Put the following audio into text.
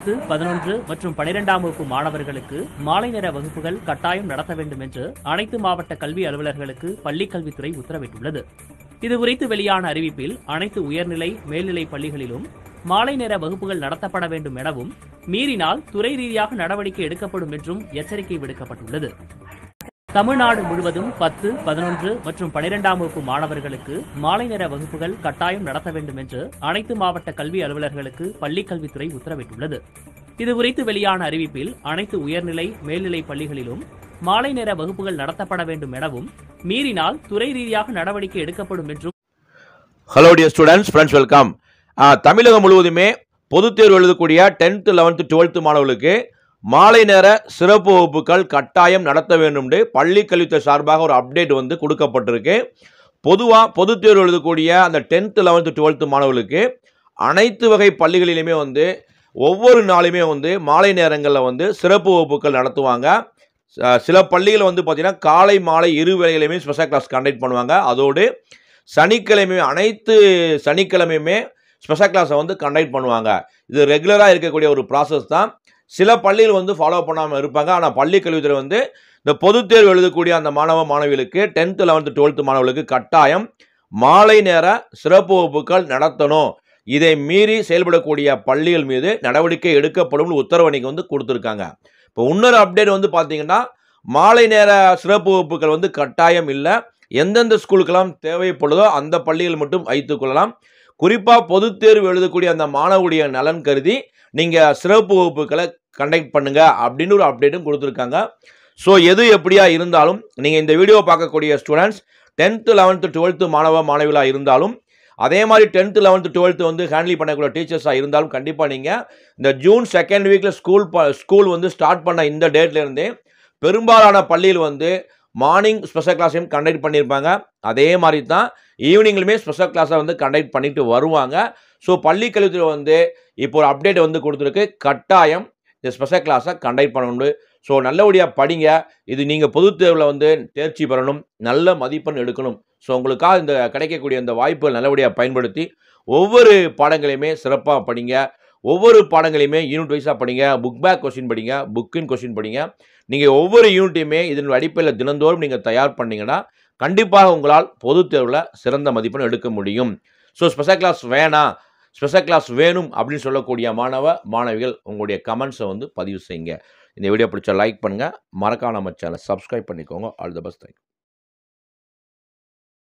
பத்து பதினொன்று மற்றும் பனிரெண்டாம் வகுப்பு மாணவர்களுக்கு மாலை நேர வகுப்புகள் கட்டாயம் நடத்த வேண்டும் என்று அனைத்து மாவட்ட கல்வி அலுவலர்களுக்கு பள்ளிக் கல்வித்துறை உத்தரவிட்டுள்ளது இதுகுறித்து வெளியான அறிவிப்பில் அனைத்து உயர்நிலை மேல்நிலை பள்ளிகளிலும் மாலை நேர வகுப்புகள் நடத்தப்பட வேண்டும் எனவும் மீறினால் துறை ரீதியாக நடவடிக்கை எடுக்கப்படும் என்றும் எச்சரிக்கை விடுக்கப்பட்டுள்ளது தமிழ்நாடு முழுவதும் பத்து பதினொன்று மற்றும் பனிரெண்டாம் வகுப்பு மாணவர்களுக்கு மாலை நேர வகுப்புகள் கட்டாயம் நடத்த வேண்டும் என்று அனைத்து மாவட்ட கல்வி அலுவலர்களுக்கு பள்ளிக் கல்வித்துறை உத்தரவிட்டுள்ளது இதுகுறித்து வெளியான அறிவிப்பில் அனைத்து உயர்நிலை மேல்நிலை பள்ளிகளிலும் மாலை நேர வகுப்புகள் நடத்தப்பட வேண்டும் எனவும் மீறினால் துறை ரீதியாக நடவடிக்கை எடுக்கப்படும் என்றும் hello dear students friends welcome Tamilagam முழுவதுமே பொதுத் தேர்வு எழுதக்கூடிய டென்த்து லெவன்த்து டுவெல்த்து மாணவர்களுக்கு மாலை நேர சிறப்பு வகுப்புகள் கட்டாயம் நடத்த வேண்டும்னு பள்ளி கல்வித்துறை சார்பாக ஒரு அப்டேட் வந்து கொடுக்கப்பட்டிருக்கு பொதுவாக பொதுத் தேர்வு எழுதக்கூடிய அந்த டென்த்து லெவன்த்து டுவெல்த்து மாணவர்களுக்கு அனைத்து வகை பள்ளிகளிலுமே வந்து ஒவ்வொரு நாளுமே வந்து மாலை நேரங்களில் வந்து சிறப்பு வகுப்புகள் நடத்துவாங்க ச- சில பள்ளிகள் வந்து பார்த்திங்கன்னா காலை மாலை இரு வேளையிலுமே ஸ்பெஷல் கிளாஸ் கண்டக்ட் பண்ணுவாங்க அதோடு சனிக்கிழமை அனைத்து சனிக்கிழமையுமே ஸ்பெஷல் கிளாஸை வந்து கண்டக்ட் பண்ணுவாங்க இது ரெகுலராக இருக்கக்கூடிய ஒரு ப்ராசஸ் தான் சில பள்ளிகள் வந்து ஃபாலோ பண்ணாமல் இருப்பாங்க ஆனால் பள்ளி கல்வித்துறை வந்து இந்த பொதுத் தேர்வு எழுதக்கூடிய அந்த மாணவ மாணவிகளுக்கு டென்த்து லெவன்த்து டுவெல்த்து மாணவர்களுக்கு கட்டாயம் மாலை நேர சிறப்பு வகுப்புகள் நடத்தணும் இதை மீறி செயல்படக்கூடிய பள்ளிகள் மீது நடவடிக்கை எடுக்கப்படும் உத்தரவு இன்னைக்கு வந்து கொடுத்துருக்காங்க இப்போ இன்னொரு அப்டேட் வந்து பார்த்தீங்கன்னா மாலை நேர சிறப்பு வகுப்புகள் வந்து கட்டாயம் இல்லை எந்தெந்த ஸ்கூலுக்கெல்லாம் தேவைப்படுதோ அந்த பள்ளிகள் மட்டும் வைத்துக் கொள்ளலாம் குறிப்பாக பொதுத் தேர்வு எழுதக்கூடிய அந்த மாணவருடைய நலன் கருதி நீங்கள் சிறப்பு வகுப்புகளை கண்டக்ட் பண்ணுங்க அப்படின்னு ஒரு அப்டேட்டும் கொடுத்துருக்காங்க ஸோ எது எப்படியா இருந்தாலும் நீங்கள் இந்த வீடியோ பார்க்கக்கூடிய ஸ்டூடெண்ட்ஸ் டென்த்து லெவன்த்து டுவெல்த்து மாணவ மாணவிகளாக இருந்தாலும் அதே மாதிரி டென்த்து லெவன்த்து டுவெல்த்து வந்து ஹேண்டில் பண்ணக்கூடிய டீச்சர்ஸாக இருந்தாலும் கண்டிப்பாக நீங்கள் இந்த ஜூன் செகண்ட் வீக்கில் ஸ்கூல் ப ஸ்கூல் வந்து ஸ்டார்ட் பண்ண இந்த டேட்லேருந்தே பெரும்பாலான பள்ளியில் வந்து மார்னிங் ஸ்பெஷல் கிளாஸையும் கண்டக்ட் பண்ணியிருப்பாங்க அதே மாதிரி தான் ஈவினிங்லுமே ஸ்பெஷல் கிளாஸை வந்து கண்டக்ட் பண்ணிட்டு வருவாங்க ஸோ பள்ளி கல்வித்துறை வந்து இப்போ ஒரு அப்டேட் வந்து கொடுத்துருக்கு கட்டாயம் இந்த ஸ்பெஷல் கிளாஸை கண்டக்ட் பண்ணணும் ஸோ நல்லபடியாக படிங்க இது நீங்கள் பொதுத் தேர்வில் வந்து தேர்ச்சி பெறணும் நல்ல மதிப்பெண் எடுக்கணும் ஸோ உங்களுக்காக இந்த கிடைக்கக்கூடிய இந்த வாய்ப்புகள் நல்லபடியாக பயன்படுத்தி ஒவ்வொரு பாடங்களையுமே சிறப்பாக படிங்க ஒவ்வொரு பாடங்களையுமே யூனிட் வைஸாக படிங்க புக் பேக் கொஸ்டின் படிங்க புக்கின் கொஸ்டின் படிங்க நீங்கள் ஒவ்வொரு யூனிட்டையுமே இதன் அடிப்படையில் தினந்தோறும் நீங்கள் தயார் பண்ணீங்கன்னா கண்டிப்பாக உங்களால் பொதுத் தேர்வில் சிறந்த மதிப்பெண் எடுக்க முடியும் ஸோ ஸ்பெஷல் கிளாஸ் வேணாம் ஸ்பெஷல் கிளாஸ் வேணும் அப்படின்னு சொல்லக்கூடிய மாணவ மாணவிகள் உங்களுடைய கமெண்ட்ஸை வந்து பதிவு செய்யுங்க இந்த வீடியோ பிடிச்ச லைக் பண்ணுங்கள் மறக்காம நம்ம சேனலை சப்ஸ்கிரைப் பண்ணிக்கோங்க ஆல் த பெஸ்ட் தேங்க்யூ